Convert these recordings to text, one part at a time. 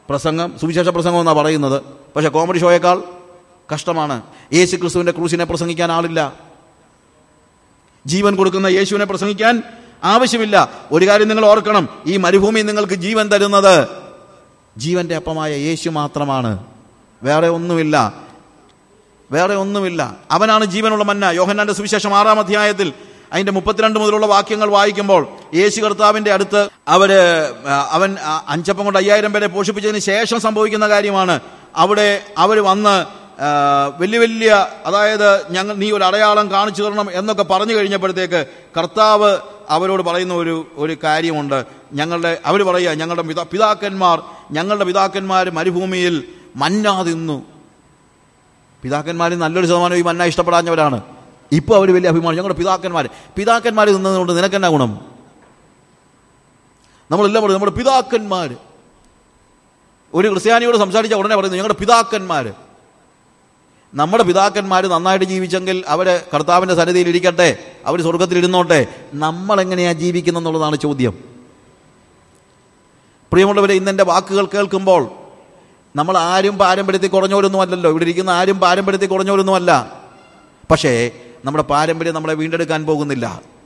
പ്രസംഗം സുവിശേഷ പ്രസംഗം എന്നാണ് പറയുന്നത് പക്ഷേ കോമഡി ഷോയേക്കാൾ കഷ്ടമാണ് യേശു ക്രിസ്തുവിൻ്റെ ക്രൂശിനെ പ്രസംഗിക്കാൻ ആളില്ല ജീവൻ കൊടുക്കുന്ന യേശുവിനെ പ്രസംഗിക്കാൻ ആവശ്യമില്ല ഒരു കാര്യം നിങ്ങൾ ഓർക്കണം ഈ മരുഭൂമി നിങ്ങൾക്ക് ജീവൻ തരുന്നത് ജീവന്റെ അപ്പമായ യേശു മാത്രമാണ് വേറെ ഒന്നുമില്ല വേറെ ഒന്നുമില്ല അവനാണ് ജീവനുള്ള മന്ന യോഹന്നാന്റെ സുവിശേഷം ആറാം അധ്യായത്തിൽ അതിന്റെ മുപ്പത്തിരണ്ട് മുതലുള്ള വാക്യങ്ങൾ വായിക്കുമ്പോൾ യേശു കർത്താവിന്റെ അടുത്ത് അവര് ആ, അവൻ ആ, അഞ്ചപ്പം കൊണ്ട് അയ്യായിരം പേരെ പോഷിപ്പിച്ചതിന് ശേഷം സംഭവിക്കുന്ന കാര്യമാണ് അവിടെ അവർ വന്ന് ആ, വലിയ വലിയ അതായത് ഞങ്ങൾ നീ ഒരു അടയാളം കാണിച്ചു തരണം എന്നൊക്കെ പറഞ്ഞു കഴിഞ്ഞപ്പോഴത്തേക്ക് കർത്താവ് അവരോട് പറയുന്ന ഒരു ഒരു കാര്യമുണ്ട് ഞങ്ങളുടെ അവർ പറയുക ഞങ്ങളുടെ പിതാ പിതാക്കന്മാർ ഞങ്ങളുടെ പിതാക്കന്മാർ മരുഭൂമിയിൽ മന്ന തിന്നു പിതാക്കന്മാരിൽ നല്ലൊരു ശതമാനം ഈ മന്ന ഇഷ്ടപ്പെടാഞ്ഞവരാണ് ഇപ്പോൾ അവർ വലിയ അഭിമാനം ഞങ്ങളുടെ പിതാക്കന്മാർ പിതാക്കന്മാർ തിന്നതുകൊണ്ട് നിനക്കെന്നാ ഗുണം നമ്മളെല്ലാം പറയും നമ്മുടെ പിതാക്കന്മാർ ഒരു ക്രിസ്ത്യാനിയോട് സംസാരിച്ച ഉടനെ പറയുന്നു ഞങ്ങളുടെ പിതാക്കന്മാർ നമ്മുടെ പിതാക്കന്മാർ നന്നായിട്ട് ജീവിച്ചെങ്കിൽ അവര് കർത്താവിന്റെ സന്നിധിയിൽ ഇരിക്കട്ടെ അവർ സ്വർഗത്തിൽ ഇരുന്നോട്ടെ നമ്മൾ എങ്ങനെയാ ജീവിക്കുന്നെന്നുള്ളതാണ് ചോദ്യം പ്രിയമുള്ളവരെ ഇന്നെൻ്റെ വാക്കുകൾ കേൾക്കുമ്പോൾ നമ്മൾ ആരും പാരമ്പര്യത്തിൽ കുറഞ്ഞവരൊന്നും അല്ലല്ലോ ഇവിടെ ഇരിക്കുന്ന ആരും പാരമ്പര്യത്തിൽ കുറഞ്ഞവരൊന്നുമല്ല പക്ഷേ നമ്മുടെ പാരമ്പര്യം നമ്മളെ വീണ്ടെടുക്കാൻ പോകുന്നില്ല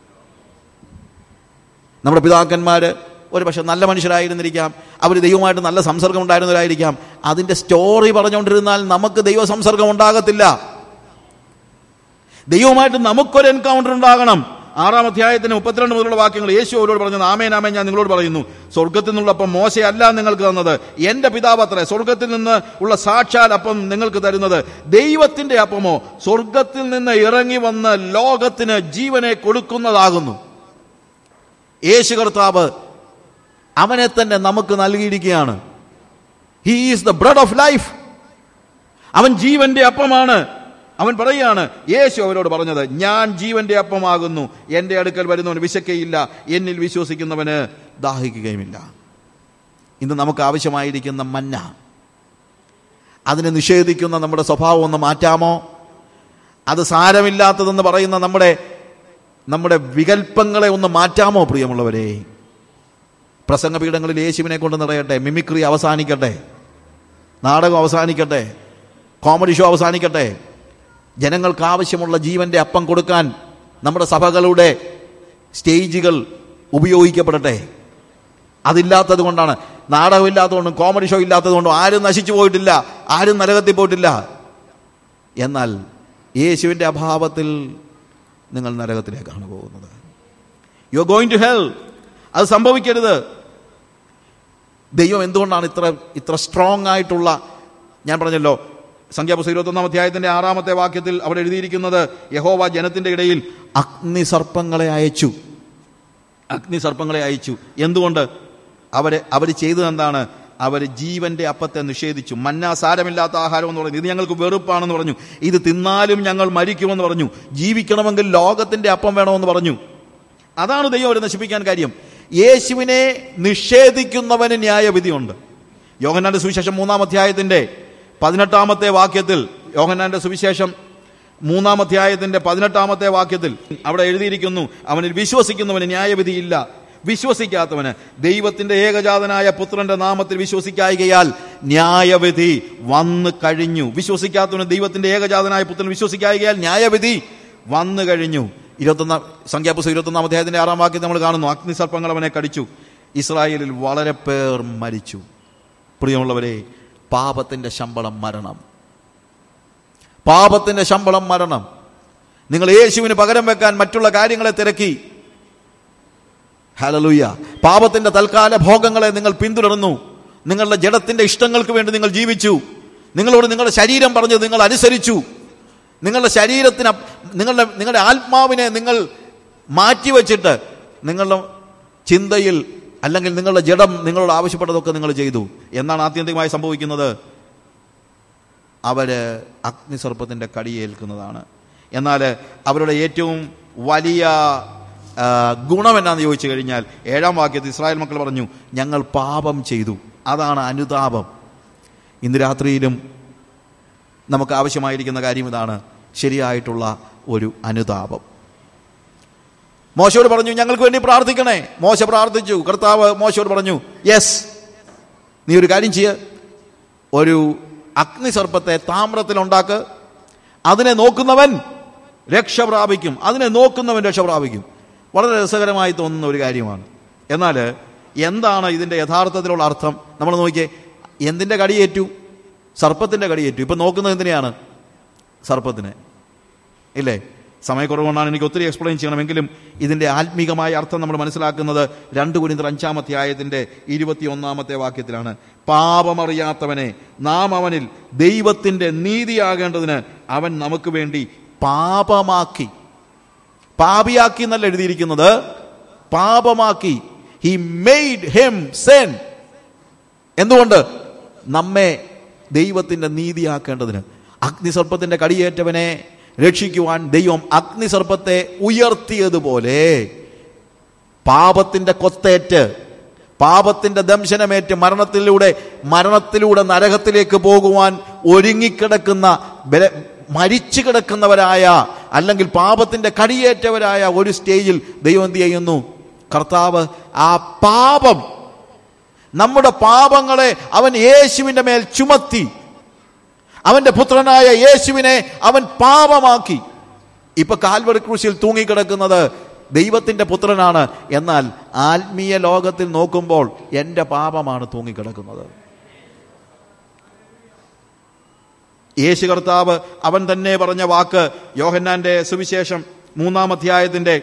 നമ്മുടെ പിതാക്കന്മാർ ഒരു പക്ഷെ നല്ല മനുഷ്യരായിരുന്നിരിക്കാം അവർ ദൈവമായിട്ട് നല്ല സംസർഗം ഉണ്ടായിരുന്നവരായിരിക്കാം അതിൻ്റെ സ്റ്റോറി പറഞ്ഞുകൊണ്ടിരുന്നാൽ നമുക്ക് ദൈവ സംസർഗം ഉണ്ടാകത്തില്ല ദൈവമായിട്ട് നമുക്കൊരു എൻകൗണ്ടർ ഉണ്ടാകണം ആറാം അധ്യായത്തിന് മുപ്പത്തിരണ്ട് മുതലുള്ള വാക്യങ്ങൾ യേശു അവരോട് പറഞ്ഞത് ആമേൻ ആമേൻ ഞാൻ നിങ്ങളോട് പറയുന്നു സ്വർഗത്തിൽ നിന്നുള്ള അപ്പം മോശയല്ല നിങ്ങൾക്ക് തന്നത് എന്റെ പിതാവ് അത്രേ സ്വർഗത്തിൽ നിന്ന് ഉള്ള സാക്ഷാൽ അപ്പം നിങ്ങൾക്ക് തരുന്നത് ദൈവത്തിന്റെ അപ്പമോ സ്വർഗത്തിൽ നിന്ന് ഇറങ്ങി വന്ന് ലോകത്തിന് ജീവനെ കൊടുക്കുന്നതാകുന്നു യേശു കർത്താവ് അവനെ തന്നെ നമുക്ക് നൽകിയിരിക്കുകയാണ് he is the bread of life അവൻ ജീവന്റെ അപ്പമാണ് അവൻ പറയുകയാണ് യേശു അവരോട് പറഞ്ഞത് ഞാൻ ജീവന്റെ അപ്പമാകുന്നു എൻ്റെ അടുക്കൽ വരുന്നവന് വിശക്കയില്ല എന്നിൽ വിശ്വസിക്കുന്നവന് ദാഹിക്കുകയുമില്ല ഇന്ന് നമുക്ക് ആവശ്യമായിരിക്കുന്ന മന്ന അതിനെ നിഷേധിക്കുന്ന നമ്മുടെ സ്വഭാവം ഒന്ന് മാറ്റാമോ അത് സാരമില്ലാത്തതെന്ന് പറയുന്ന നമ്മുടെ നമ്മുടെ വികല്പങ്ങളെ ഒന്ന് മാറ്റാമോ പ്രിയമുള്ളവരെ പ്രസംഗപീഠങ്ങളിൽ യേശുവിനെ കൊണ്ട് നിറയട്ടെ മിമിക്രി അവസാനിക്കട്ടെ നാടകം അവസാനിക്കട്ടെ കോമഡി ഷോ അവസാനിക്കട്ടെ ജനങ്ങൾക്ക് ആവശ്യമുള്ള ജീവന്റെ അപ്പം കൊടുക്കാൻ നമ്മുടെ സഭകളുടെ സ്റ്റേജുകൾ ഉപയോഗിക്കപ്പെടട്ടെ അതില്ലാത്തത് കൊണ്ടാണ് നാടകമില്ലാത്തതുകൊണ്ടും കോമഡി ഷോ ഇല്ലാത്തതുകൊണ്ടും ആരും നശിച്ചു പോയിട്ടില്ല ആരും നരകത്തിൽ പോയിട്ടില്ല എന്നാൽ യേശുവിൻ്റെ അഭാവത്തിൽ നിങ്ങൾ നരകത്തിലേക്കാണ് പോകുന്നത് you are going to hell അത് സംഭവിക്കരുത് ദൈവം എന്തുകൊണ്ടാണ് ഇത്ര ഇത്ര സ്ട്രോങ് ആയിട്ടുള്ള ഞാൻ പറഞ്ഞല്ലോ സംഖ്യാപുസ്തകം ഇരുപത്തൊന്നാം അധ്യായത്തിന്റെ ആറാമത്തെ വാക്യത്തിൽ അവിടെ എഴുതിയിരിക്കുന്നത് യഹോവ ജനത്തിന്റെ ഇടയിൽ അഗ്നി സർപ്പങ്ങളെ അയച്ചു അഗ്നി സർപ്പങ്ങളെ അയച്ചു എന്തുകൊണ്ട് അവരെ അവർ ചെയ്തത് എന്താണ് അവർ ജീവന്റെ അപ്പത്തെ നിഷേധിച്ചു മന്ന സാരമില്ലാത്ത ആഹാരം എന്ന് പറഞ്ഞു ഇത് ഞങ്ങൾക്ക് വെറുപ്പാണെന്ന് പറഞ്ഞു ഇത് തിന്നാലും ഞങ്ങൾ മരിക്കുമെന്ന് പറഞ്ഞു ജീവിക്കണമെങ്കിൽ ലോകത്തിന്റെ അപ്പം വേണമെന്ന് പറഞ്ഞു അതാണ് ദൈവം അവരെ നശിപ്പിക്കാൻ കാര്യം യേശുവിനെ നിഷേധിക്കുന്നവന് ന്യായവിധിയുണ്ട് യോഹന്നാന്റെ സുവിശേഷം മൂന്നാം അധ്യായത്തിന്റെ പതിനെട്ടാമത്തെ വാക്യത്തിൽ യോഹന്നാന്റെ സുവിശേഷം മൂന്നാം അധ്യായത്തിന്റെ പതിനെട്ടാമത്തെ വാക്യത്തിൽ അവിടെ എഴുതിയിരിക്കുന്നു അവനിൽ വിശ്വസിക്കുന്നവന് ന്യായവിധിയില്ല വിശ്വസിക്കാത്തവന് ദൈവത്തിന്റെ ഏകജാതനായ പുത്രന്റെ നാമത്തിൽ വിശ്വസിക്കായികയാൽ ന്യായവിധി വന്നു കഴിഞ്ഞു വിശ്വസിക്കാത്തവന് ദൈവത്തിന്റെ ഏകജാതനായ പുത്രൻ വിശ്വസിക്കായികയാൽ ന്യായവിധി വന്നു കഴിഞ്ഞു ഇരുപത്തൊന്നാം സംഖ്യാപുസ്തകം ഇരുപത്തൊന്നാം അധ്യായത്തിന്റെ ആറാം വാക്യം നമ്മൾ കാണുന്നു അഗ്നിസർപ്പങ്ങൾ അവനെ കടിച്ചു ഇസ്രായേലിൽ വളരെ പേർ മരിച്ചു പ്രിയമുള്ളവരെ പാപത്തിന്റെ ശമ്പളം മരണം പാപത്തിന്റെ ശമ്പളം മരണം നിങ്ങൾ യേശുവിന് പകരം വെക്കാൻ മറ്റുള്ള കാര്യങ്ങളെ തിരക്കി ഹലലുയ്യ പാപത്തിന്റെ തൽക്കാല ഭോഗങ്ങളെ നിങ്ങൾ പിന്തുടർന്നു നിങ്ങളുടെ ജഡത്തിന്റെ ഇഷ്ടങ്ങൾക്ക് വേണ്ടി നിങ്ങൾ ജീവിച്ചു നിങ്ങളോട് നിങ്ങളുടെ ശരീരം പറഞ്ഞത് നിങ്ങൾ അനുസരിച്ചു നിങ്ങളുടെ ശരീരത്തിന് അപ്- നിങ്ങളുടെ നിങ്ങളുടെ ആത്മാവിനെ നിങ്ങൾ മാറ്റിവെച്ചിട്ട് നിങ്ങളുടെ ചിന്തയിൽ അല്ലെങ്കിൽ നിങ്ങളുടെ ജഡം നിങ്ങളോട് ആവശ്യപ്പെട്ടതൊക്കെ നിങ്ങൾ ചെയ്തു എന്നാണ് ആത്യന്തികമായി സംഭവിക്കുന്നത് അവര് അഗ്നിസർപ്പത്തിന്റെ കടിയേൽക്കുന്നതാണ് എന്നാൽ അവരുടെ ഏറ്റവും വലിയ ആ, ഗുണം എന്നാന്ന് ചോദിച്ചു കഴിഞ്ഞാൽ ഏഴാം വാക്യത്തിൽ ഇസ്രായേൽ മക്കൾ പറഞ്ഞു ഞങ്ങൾ പാപം ചെയ്തു അതാണ് അനുതാപം ഇന്ന് രാത്രിയിലും നമുക്ക് ആവശ്യമായിരിക്കുന്ന കാര്യം ഇതാണ് ശരിയായിട്ടുള്ള ഒരു അനുതാപം മോശയോട് പറഞ്ഞു ഞങ്ങൾക്ക് വേണ്ടി പ്രാർത്ഥിക്കണേ മോശ പ്രാർത്ഥിച്ചു കർത്താവ് മോശയോട് പറഞ്ഞു യെസ് നീ ഒരു കാര്യം ചെയ്യ ഒരു അഗ്നിസർപ്പത്തെ താമ്രത്തിലുണ്ടാക്ക് അതിനെ നോക്കുന്നവൻ രക്ഷ പ്രാപിക്കും അതിനെ നോക്കുന്നവൻ രക്ഷ പ്രാപിക്കും വളരെ രസകരമായി തോന്നുന്ന ഒരു കാര്യമാണ് എന്നാൽ എന്താണ് ഇതിൻ്റെ യഥാർത്ഥത്തിലുള്ള അർത്ഥം നമ്മൾ നോക്കിയേ എന്തിൻ്റെ കടിയേറ്റു സർപ്പത്തിൻ്റെ കടിയേറ്റു ഇപ്പം നോക്കുന്നത് എന്തിനെയാണ് സർപ്പത്തിനെ ഇല്ലേ സമയക്കുറവുകൊണ്ടാണ് എനിക്ക് ഒത്തിരി എക്സ്പ്ലെയിൻ ചെയ്യണമെങ്കിലും ഇതിൻ്റെ ആത്മീകമായ അർത്ഥം നമ്മൾ മനസ്സിലാക്കുന്നത് രണ്ട് കുരിന്തർ അഞ്ചാമത്തെ ആയത്തിൻ്റെ ഇരുപത്തി ഒന്നാമത്തെ വാക്യത്തിലാണ് പാപമറിയാത്തവനെ നാം അവനിൽ ദൈവത്തിൻ്റെ നീതിയാകേണ്ടതിന് അവൻ നമുക്ക് വേണ്ടി പാപമാക്കി പാപിയാക്കി എന്നല്ല എഴുതിയിരിക്കുന്നത് പാപമാക്കി ഹി മെയ്ഡ് ഹെം സെൻ എന്തുകൊണ്ട് നമ്മെ ദൈവത്തിന്റെ നീതിയാക്കേണ്ടതിന് അഗ്നിസർപ്പത്തിന്റെ കടിയേറ്റവനെ രക്ഷിക്കുവാൻ ദൈവം അഗ്നിസർപ്പത്തെ ഉയർത്തിയതുപോലെ പാപത്തിന്റെ കൊത്തേറ്റ് പാപത്തിന്റെ ദംശനമേറ്റ് മരണത്തിലൂടെ മരണത്തിലൂടെ നരകത്തിലേക്ക് പോകുവാൻ ഒരുങ്ങിക്കിടക്കുന്ന ബല- മരിച്ചു കിടക്കുന്നവരായ അല്ലെങ്കിൽ പാപത്തിന്റെ കടിയേറ്റവരായ ഒരു സ്റ്റേജിൽ ദൈവം എന്ത് ചെയ്യുന്നു കർത്താവ് ആ പാപം നമ്മുടെ പാപങ്ങളെ അവൻ യേശുവിന്റെ മേൽ ചുമത്തി അവന്റെ പുത്രനായ യേശുവിനെ അവൻ പാപമാക്കി ഇപ്പൊ കാൽവറി ക്രൂശിൽ തൂങ്ങിക്കിടക്കുന്നത് ദൈവത്തിന്റെ പുത്രനാണ് എന്നാൽ ആത്മീയ ലോകത്തിൽ നോക്കുമ്പോൾ എൻ്റെ പാപമാണ് തൂങ്ങിക്കിടക്കുന്നത് യേശു കർത്താവ് അവൻ തന്നെ പറഞ്ഞ വാക്ക് യോഹന്നാന്റെ സുവിശേഷം മൂന്നാം അധ്യായത്തിന്റെ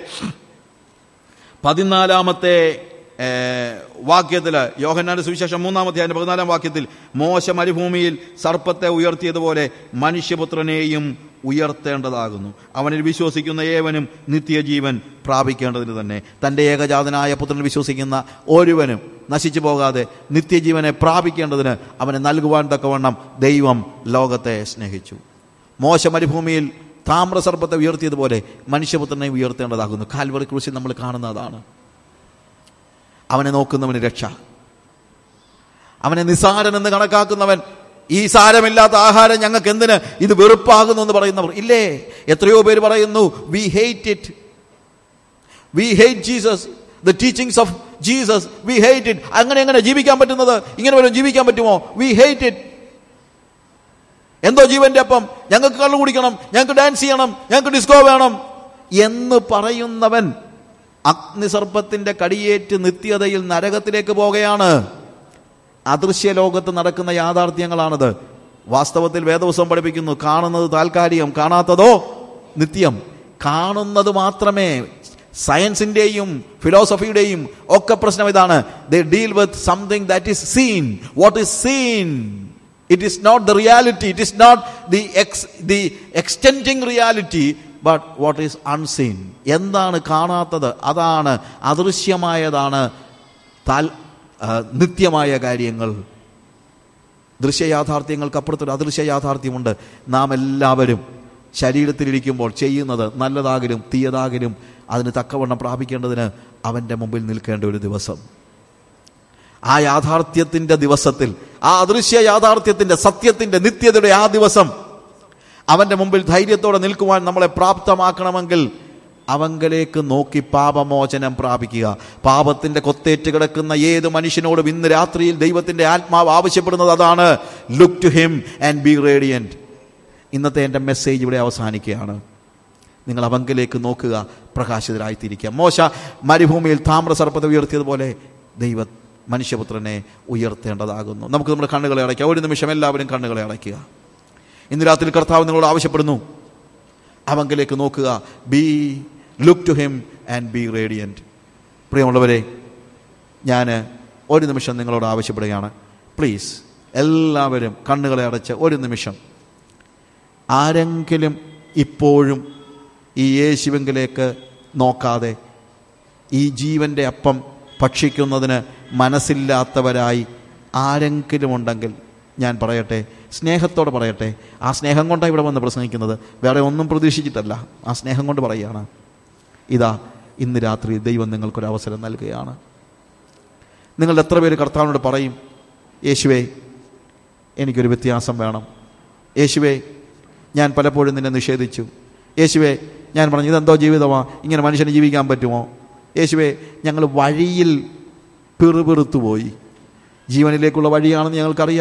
പതിനാലാമത്തെ വാക്യത്തിൽ യോഹന്നാന്റെ സുവിശേഷം മൂന്നാം അധ്യായം പതിനാലാം വാക്യത്തിൽ മോശ മരുഭൂമിയിൽ സർപ്പത്തെ ഉയർത്തിയതുപോലെ മനുഷ്യപുത്രനെയും ഉയർത്തേണ്ടതാകുന്നു അവനിൽ വിശ്വസിക്കുന്ന ഏവനും നിത്യജീവൻ പ്രാപിക്കേണ്ടതിന് തന്നെ തൻ്റെ ഏകജാതനായ പുത്രനിൽ വിശ്വസിക്കുന്ന ഒരുവനും നശിച്ചു പോകാതെ നിത്യജീവനെ പ്രാപിക്കേണ്ടതിന് അവനെ നൽകുവാൻ തക്കവണ്ണം ദൈവം ലോകത്തെ സ്നേഹിച്ചു മോശ മരുഭൂമിയിൽ താമ്രസർപ്പത്തെ ഉയർത്തിയതുപോലെ മനുഷ്യപുത്രനെ ഉയർത്തേണ്ടതാകുന്നു കാൽവറി ക്രൂശിൽ നമ്മൾ കാണുന്നതാണ് അവനെ നോക്കുന്നവന് രക്ഷ അവനെ നിസാരൻ എന്ന് കണക്കാക്കുന്നവൻ ഈ സാരമില്ലാത്ത ആഹാരം ഞങ്ങൾക്ക് എന്തിന് ഇത് വെറുപ്പാകുന്നു എന്ന് പറയുന്നവർ ഇല്ലേ എത്രയോ പേര് പറയുന്നു we hate it we hate Jesus the teachings of Jesus we hate it അങ്ങനെ എങ്ങനെ ജീവിക്കാൻ പറ്റുന്നത് ഇങ്ങനെ വല്ലതും ജീവിക്കാൻ പറ്റുമോ വി ഹേറ്റ് ഇറ്റ് എന്തോ ജീവന്റെ അപ്പം ഞങ്ങൾക്ക് കള്ളു കുടിക്കണം ഞങ്ങൾക്ക് ഡാൻസ് ചെയ്യണം ഞങ്ങൾക്ക് ഡിസ്കോ വേണം എന്ന് പറയുന്നവൻ അഗ്നിസർപ്പത്തിന്റെ കടിയേറ്റ് നിത്യതയിൽ നരകത്തിലേക്ക് പോകുകയാണ് അദൃശ്യ ലോകത്ത് നടക്കുന്ന യാഥാർത്ഥ്യങ്ങളാണത് വാസ്തവത്തിൽ വേദവസം പഠിപ്പിക്കുന്നു കാണുന്നത് താൽക്കാലികം കാണാത്തതോ നിത്യം കാണുന്നത് മാത്രമേ സയൻസിന്റെയും ഫിലോസഫിയുടെയും ഒക്കെ പ്രശ്നം ഇതാണ് they deal with something that is seen what is seen it is not the reality it is not the ex the extending reality but what is unseen എന്താണ് കാണാത്തത് അതാണ് അദൃശ്യമായതാണ് താൽ ആ, നിത്യമായ കാര്യങ്ങൾ ദൃശ്യയാഥാർത്ഥ്യങ്ങൾക്ക് അപ്പുറത്തൊരു അദൃശ്യ യാഥാർത്ഥ്യമുണ്ട് നാം എല്ലാവരും ശരീരത്തിലിരിക്കുമ്പോൾ ചെയ്യുന്നത് നല്ലതാകലും തീയതാകലും അതിന് തക്കവണ്ണം പ്രാപിക്കേണ്ടതിന് അവൻ്റെ മുമ്പിൽ നിൽക്കേണ്ട ഒരു ദിവസം ആ യാഥാർത്ഥ്യത്തിന്റെ ദിവസത്തിൽ ആ അദൃശ്യ യാഥാർത്ഥ്യത്തിന്റെ സത്യത്തിന്റെ നിത്യതയുടെ ആ ദിവസം അവന്റെ മുമ്പിൽ ധൈര്യത്തോടെ നിൽക്കുവാൻ നമ്മളെ പ്രാപ്തമാക്കണമെങ്കിൽ അവങ്കലേക്ക് നോക്കി പാപമോചനം പ്രാപിക്കുക പാപത്തിന്റെ കൊത്തേറ്റ് കിടക്കുന്ന ഏത് മനുഷ്യനോടും ഇന്ന് രാത്രിയിൽ ദൈവത്തിന്റെ ആത്മാവ് ആവശ്യപ്പെടുന്നത് അതാണ് look to him and be radiant ഇന്നത്തെ എൻ്റെ മെസ്സേജ് ഇവിടെ അവസാനിക്കുകയാണ് നിങ്ങൾ അവങ്കിലേക്ക് നോക്കുക പ്രകാശിതരായിത്തിരിക്കുക മോശ മരുഭൂമിയിൽ താമ്രസർപ്പത്തെ ഉയർത്തിയതുപോലെ ദൈവ മനുഷ്യപുത്രനെ ഉയർത്തേണ്ടതാകുന്നു നമുക്ക് നമ്മുടെ കണ്ണുകളെ അടയ്ക്കുക ഒരു നിമിഷം എല്ലാവരും കണ്ണുകളെ അടയ്ക്കുക ഇന്ന് രാത്രി കർത്താവ് നിങ്ങളോട് ആവശ്യപ്പെടുന്നു അവങ്കിലേക്ക് നോക്കുക be look to him and be radiant പ്രിയമുള്ളവരെ ഞാൻ ഒരു നിമിഷം നിങ്ങളോട് ആവശ്യപ്പെടുകയാണ് പ്ലീസ് എല്ലാവരും കണ്ണുകളെ അടച്ച് ഒരു നിമിഷം ആരെങ്കിലും ഇപ്പോഴും ഈ യേശുവെങ്കിലേക്ക് നോക്കാതെ ഈ ജീവന്റെ അപ്പം ഭക്ഷിക്കുന്നതിന് മനസ്സില്ലാത്തവരായി ആരെങ്കിലും ഉണ്ടെങ്കിൽ ഞാൻ പറയട്ടെ സ്നേഹത്തോടെ പറയട്ടെ ആ സ്നേഹം കൊണ്ടാണ് ഇവിടെ വന്ന് പ്രസംഗിക്കുന്നത് വേറെ ഒന്നും പ്രതീക്ഷിച്ചിട്ടല്ല ആ സ്നേഹം കൊണ്ട് പറയുകയാണ് ഇതാ ഇന്ന് രാത്രി ദൈവം നിങ്ങൾക്കൊരു അവസരം നൽകുകയാണ് നിങ്ങൾ എത്ര പേര് കർത്താവിനോട് പറയും യേശുവേ എനിക്കൊരു വ്യത്യാസം വേണം യേശുവേ ഞാൻ പലപ്പോഴും നിന്നെ നിഷേധിച്ചു യേശുവേ ഞാൻ പറഞ്ഞു ഇതെന്തോ ജീവിതമാ ഇങ്ങനെ മനുഷ്യന് ജീവിക്കാൻ പറ്റുമോ യേശുവേ ഞങ്ങൾ വഴിയിൽ പിറുപിറുത്തു പോയി ജീവനിലേക്കുള്ള വഴിയാണെന്ന് ഞങ്ങൾക്കറിയാം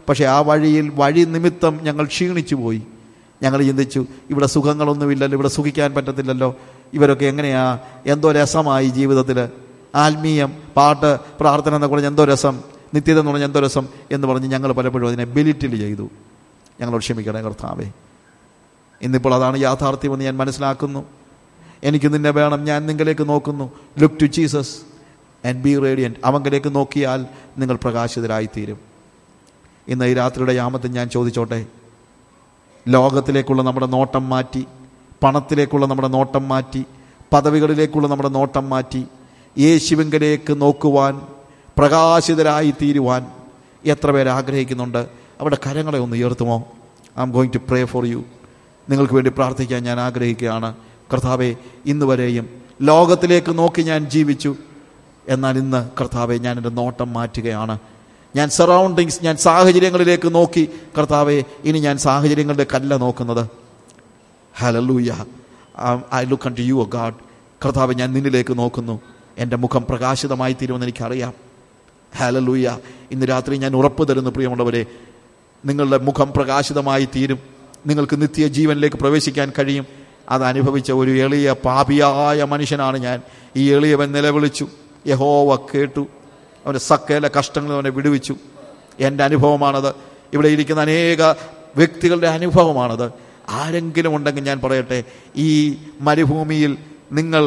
പക്ഷേ ആ വഴിയിൽ വഴി നിമിത്തം ഞങ്ങൾ ക്ഷീണിച്ചു പോയി ഞങ്ങൾ ചിന്തിച്ചു ഇവിടെ സുഖങ്ങളൊന്നുമില്ലല്ലോ ഇവിടെ സുഖിക്കാൻ പറ്റത്തില്ലല്ലോ ഇവരൊക്കെ എങ്ങനെയാ എന്തോ രസമായി ജീവിതത്തിൽ ആത്മീയം പാട്ട് പ്രാർത്ഥന എന്നൊക്കെ പറഞ്ഞ് എന്തോ രസം നിത്യത എന്ന് പറഞ്ഞാൽ എന്തോ രസം എന്ന് പറഞ്ഞ് ഞങ്ങൾ പലപ്പോഴും അതിനെ ബെലിറ്റിൽ ചെയ്തു ഞങ്ങളോട് ക്ഷമിക്കണേ കർത്താവേ ഇന്നിപ്പോൾ അതാണ് യാഥാർത്ഥ്യമെന്ന് ഞാൻ മനസ്സിലാക്കുന്നു എനിക്ക് നിന്നെ വേണം ഞാൻ നിങ്ങളിലേക്ക് നോക്കുന്നു look to Jesus and be radiant അവങ്കിലേക്ക് നോക്കിയാൽ നിങ്ങൾ പ്രകാശിതരായിത്തീരും ഇന്ന് ഈ രാത്രിയുടെ യാമത്തിൽ ഞാൻ ചോദിച്ചോട്ടെ ലോകത്തിലേക്കുള്ള നമ്മുടെ നോട്ടം മാറ്റി പണത്തിലേക്കുള്ള നമ്മുടെ നോട്ടം മാറ്റി പദവികളിലേക്കുള്ള നമ്മുടെ നോട്ടം മാറ്റി യേശുവിങ്കലേക്ക് നോക്കുവാൻ പ്രകാശിതരായി തീരുവാൻ എത്ര പേര് ആഗ്രഹിക്കുന്നുണ്ട് അവിടെ കരങ്ങളെ ഒന്ന് ഉയർത്തുമോ I'm going to pray for you നിങ്ങൾക്ക് വേണ്ടി പ്രാർത്ഥിക്കാൻ ഞാൻ ആഗ്രഹിക്കുകയാണ് കർത്താവെ ഇന്ന് വരെയും ലോകത്തിലേക്ക് നോക്കി ഞാൻ ജീവിച്ചു എന്നാൽ ഇന്ന് കർത്താവെ ഞാൻ എൻ്റെ നോട്ടം മാറ്റുകയാണ് ഞാൻ സറൗണ്ടിങ്സ് ഞാൻ സാഹചര്യങ്ങളിലേക്ക് നോക്കി കർത്താവെ ഇനി ഞാൻ സാഹചര്യങ്ങളുടെ കല്ല നോക്കുന്നത് hallelujah I look unto you God കർത്താവ് ഞാൻ നിന്നിലേക്ക് നോക്കുന്നു എൻ്റെ മുഖം പ്രകാശിതമായി തീരുമെന്ന് എനിക്കറിയാം ഹലലൂയ ഇന്ന് രാത്രി ഞാൻ ഉറപ്പ് തരുന്നു പ്രിയമുള്ളവരെ നിങ്ങളുടെ മുഖം പ്രകാശിതമായി തീരും നിങ്ങൾക്ക് നിത്യ ജീവനിലേക്ക് പ്രവേശിക്കാൻ കഴിയും അത് അനുഭവിച്ച ഒരു എളിയ പാപിയായ മനുഷ്യനാണ് ഞാൻ ഈ എളിയവൻ നിലവിളിച്ചു യഹോവ കേട്ടു അവൻ്റെ സക്കല കഷ്ടങ്ങൾ അവനെ വിടുവിച്ചു എൻ്റെ അനുഭവമാണത് ഇവിടെ ഇരിക്കുന്ന അനേക വ്യക്തികളുടെ അനുഭവമാണത് ആരെങ്കിലും ഉണ്ടെങ്കിൽ ഞാൻ പറയട്ടെ ഈ മരുഭൂമിയിൽ നിങ്ങൾ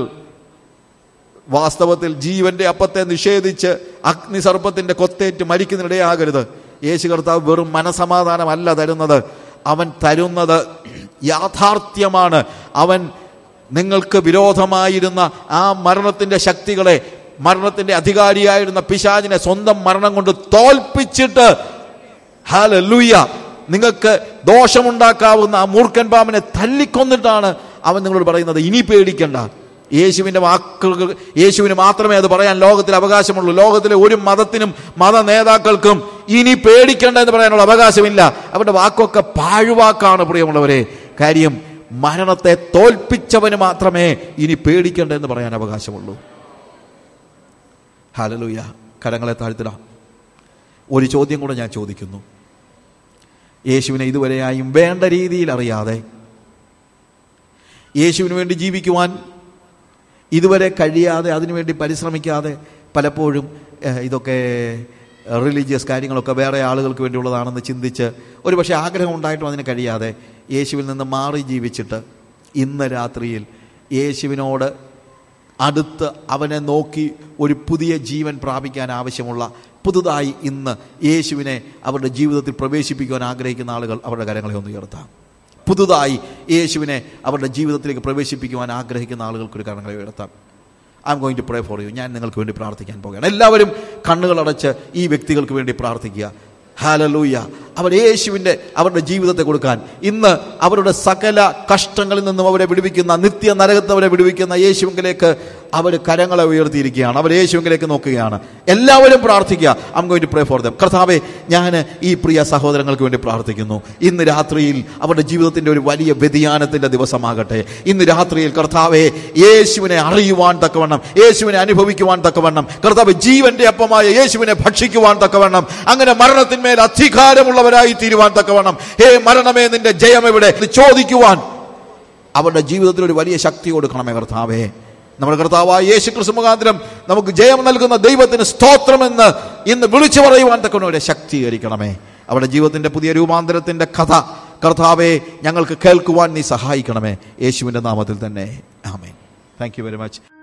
വാസ്തവത്തിൽ ജീവന്റെ അപ്പത്തെ നിഷേധിച്ച് അഗ്നിസർപ്പത്തിന്റെ കൊത്തേറ്റ് മരിക്കുന്നിടയാകരുത് യേശു കർത്താവ് വെറും മനസമാധാനമല്ല തരുന്നത് അവൻ തരുന്നത് യാഥാർത്ഥ്യമാണ് അവൻ നിങ്ങൾക്ക് വിരോധമായിരുന്ന ആ മരണത്തിന്റെ ശക്തികളെ മരണത്തിന്റെ അധികാരിയായിരുന്ന പിശാചിനെ സ്വന്തം മരണം കൊണ്ട് തോൽപ്പിച്ചിട്ട് ഹാലൂയ നിങ്ങൾക്ക് ദോഷമുണ്ടാക്കാവുന്ന ആ മൂർഖൻ പാമ്പിനെ തല്ലിക്കൊന്നിട്ടാണ് അവൻ നിങ്ങളോട് പറയുന്നത് ഇനി പേടിക്കണ്ട യേശുവിൻ്റെ വാക്കുകൾ യേശുവിന് മാത്രമേ അത് പറയാൻ ലോകത്തിൽ അവകാശമുള്ളൂ ലോകത്തിലെ ഒരു മതത്തിനും മത നേതാക്കൾക്കും ഇനി പേടിക്കേണ്ട എന്ന് പറയാനുള്ള അവകാശമില്ല അവരുടെ വാക്കൊക്കെ പാഴുവാക്കാണ് പ്രിയമുള്ളവരെ കാര്യം മരണത്തെ തോൽപ്പിച്ചവന് മാത്രമേ ഇനി പേടിക്കേണ്ട എന്ന് പറയാൻ അവകാശമുള്ളൂ ഹലലൂയ കരങ്ങളെ താഴ്ത്തിടാം ഒരു ചോദ്യം കൂടെ ഞാൻ ചോദിക്കുന്നു യേശുവിനെ ഇതുവരെയായും വേണ്ട രീതിയിൽ അറിയാതെ യേശുവിന് വേണ്ടി ജീവിക്കുവാൻ ഇതുവരെ കഴിയാതെ അതിനുവേണ്ടി പരിശ്രമിക്കാതെ പലപ്പോഴും ഏഹ്, ഇതൊക്കെ റിലീജിയസ് കാര്യങ്ങളൊക്കെ വേറെ ആളുകൾക്ക് വേണ്ടിയുള്ളതാണെന്ന് ചിന്തിച്ച് ഒരു പക്ഷേ ആഗ്രഹം ഉണ്ടായിട്ടും അതിന് കഴിയാതെ യേശുവിൽ നിന്ന് മാറി ജീവിച്ചിട്ട് ഇന്ന് രാത്രിയിൽ യേശുവിനോട് അടുത്ത് അവനെ നോക്കി ഒരു പുതിയ ജീവൻ പ്രാപിക്കാൻ ആവശ്യമുള്ള പുതുതായി ഇന്ന് യേശുവിനെ അവരുടെ ജീവിതത്തിൽ പ്രവേശിപ്പിക്കുവാൻ ആഗ്രഹിക്കുന്ന ആളുകൾ അവരുടെ കരങ്ങളെ ഒന്ന് ഉയർത്താം പുതുതായി യേശുവിനെ അവരുടെ ജീവിതത്തിലേക്ക് പ്രവേശിപ്പിക്കുവാൻ ആഗ്രഹിക്കുന്ന ആളുകൾക്ക് ഒരു കരങ്ങളെ ഉയർത്താം I'm going to pray for you ഞാൻ നിങ്ങൾക്ക് വേണ്ടി പ്രാർത്ഥിക്കാൻ പോകുകയാണ് എല്ലാവരും കണ്ണുകളടച്ച് ഈ വ്യക്തികൾക്ക് വേണ്ടി പ്രാർത്ഥിക്കുക ഹാലലൂയ അവർ യേശുവിൻ്റെ അവരുടെ ജീവിതത്തെ കൊടുക്കാൻ ഇന്ന് അവരുടെ സകല കഷ്ടങ്ങളിൽ നിന്നും അവരെ വിടുവിക്കുന്ന നിത്യ നരകത്ത് അവരെ വിടുവിക്കുന്ന യേശുവിലേക്ക് അവർ കരങ്ങളെ ഉയർത്തിയിരിക്കുകയാണ് അവർ യേശുവിലേക്ക് നോക്കുകയാണ് എല്ലാവരും പ്രാർത്ഥിക്കുക I'm going to pray for them കർത്താവെ ഞാൻ ഈ പ്രിയ സഹോദരങ്ങൾക്ക് വേണ്ടി പ്രാർത്ഥിക്കുന്നു ഇന്ന് രാത്രിയിൽ അവരുടെ ജീവിതത്തിൻ്റെ ഒരു വലിയ വ്യതിയാനത്തിൻ്റെ ദിവസമാകട്ടെ ഇന്ന് രാത്രിയിൽ കർത്താവെ യേശുവിനെ അറിയുവാൻ തക്കവണ്ണം യേശുവിനെ അനുഭവിക്കുവാൻ തക്കവണ്ണം കർത്താവ് ജീവന്റെ അപ്പമായ യേശുവിനെ ഭക്ഷിക്കുവാൻ തക്കവണ്ണം അങ്ങനെ മരണത്തിന്മേൽ അധികാരമുള്ളവരായി തീരുവാൻ തക്കവണ്ണം ഹേ മരണമേ നിന്റെ ജയം എവിടെ ഇത് ചോദിക്കുവാൻ അവരുടെ ജീവിതത്തിൽ ഒരു വലിയ ശക്തി കൊടുക്കണമേ കർത്താവേ നമ്മുടെ കർത്താവായ യേശു ക്രിസ്തു മുഖാന്തരം നമുക്ക് ജയം നൽകുന്ന ദൈവത്തിന് സ്തോത്രമെന്ന് ഇന്ന് വിളിച്ചു പറയുവാൻ തക്കവണ്ണം ശക്തീകരിക്കണമേ അവരുടെ ജീവിതത്തിന്റെ പുതിയ രൂപാന്തരത്തിന്റെ കഥ കർത്താവെ ഞങ്ങൾക്ക് കേൾക്കുവാൻ നീ സഹായിക്കണമേ യേശുവിന്റെ നാമത്തിൽ തന്നെ ആമേൻ താങ്ക് യു വെരി മച്ച്